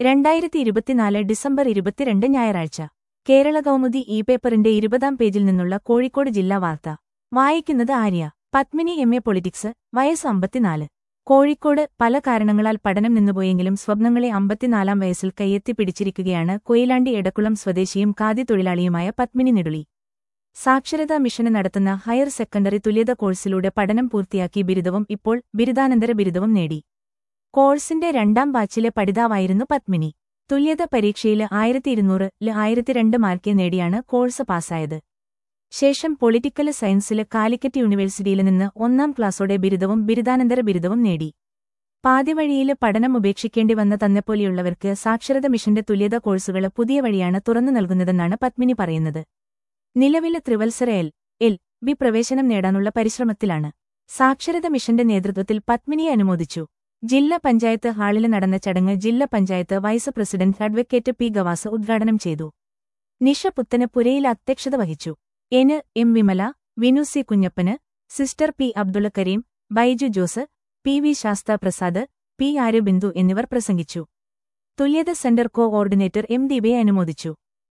രണ്ടായിരത്തി ഇരുപത്തിനാല് ഡിസംബർ ഇരുപത്തിരണ്ട് ഞായറാഴ്ച കേരള കൗമുദി ഇ പേപ്പറിന്റെ ഇരുപതാം പേജിൽ നിന്നുള്ള കോഴിക്കോട് ജില്ലാ വാർത്ത വായിക്കുന്നത് Arya Padmini M A politics വയസ്സ് അമ്പത്തിനാല് കോഴിക്കോട് പല കാരണങ്ങളാൽ പഠനം നിന്നുപോയെങ്കിലും സ്വപ്നങ്ങളെ അമ്പത്തിനാലാം വയസ്സിൽ കയ്യെത്തി പിടിച്ചിരിക്കുകയാണ് കൊയിലാണ്ടി എടക്കുളം സ്വദേശിയും ഖാദി തൊഴിലാളിയുമായ പത്മിനി നെടുളി സാക്ഷരതാ മിഷന് നടത്തുന്ന ഹയർ സെക്കൻഡറി തുല്യത കോഴ്സിലൂടെ പഠനം പൂർത്തിയാക്കി ബിരുദവും ഇപ്പോൾ ബിരുദാനന്തര ബിരുദവും നേടി കോഴ്സിന്റെ രണ്ടാം ബാച്ചിലെ പഠിതാവായിരുന്നു പത്മിനി തുല്യത പരീക്ഷയിൽ ആയിരത്തി ഇരുന്നൂറില് ആയിരത്തി രണ്ട് മാർക്ക് നേടിയാണ് കോഴ്സ് പാസ്സായത് ശേഷം പൊളിറ്റിക്കൽ സയൻസില് കാലിക്കറ്റ് യൂണിവേഴ്സിറ്റിയിൽ നിന്ന് ഒന്നാം ക്ലാസ്സോടെ ബിരുദവും ബിരുദാനന്തര ബിരുദവും നേടി പാതിവഴിയില് പഠനം ഉപേക്ഷിക്കേണ്ടി വന്ന തന്നെപ്പോലെയുള്ളവർക്ക് സാക്ഷരത മിഷന്റെ തുല്യത കോഴ്സുകൾ പുതിയ വഴിയാണ് തുറന്നു നൽകുന്നതെന്നാണ് പത്മിനി പറയുന്നത് നിലവിലെ ത്രിവത്സര എൽ എൽ ബി പ്രവേശനം നേടാനുള്ള പരിശ്രമത്തിലാണ് സാക്ഷരത മിഷന്റെ നേതൃത്വത്തിൽ പത്മിനിയെ അനുമോദിച്ചു ജില്ലാ പഞ്ചായത്ത് ഹാളിൽ നടന്ന ചടങ്ങ് ജില്ലാ panchayat vice president advocate P Gavas ഉദ്ഘാടനം ചെയ്തു നിഷ പുത്തന് പുരയിൽ അധ്യക്ഷത വഹിച്ചു N M Vimala Vinu C Kunjappan sister P Abdulla Kareem Baiju Jose P V Sastha Prasad P Aryabindu എന്നിവർ പ്രസംഗിച്ചു തുല്യത സെന്റർ കോ ഓർഡിനേറ്റർ എം ദീപയെ അനുമോദിച്ചു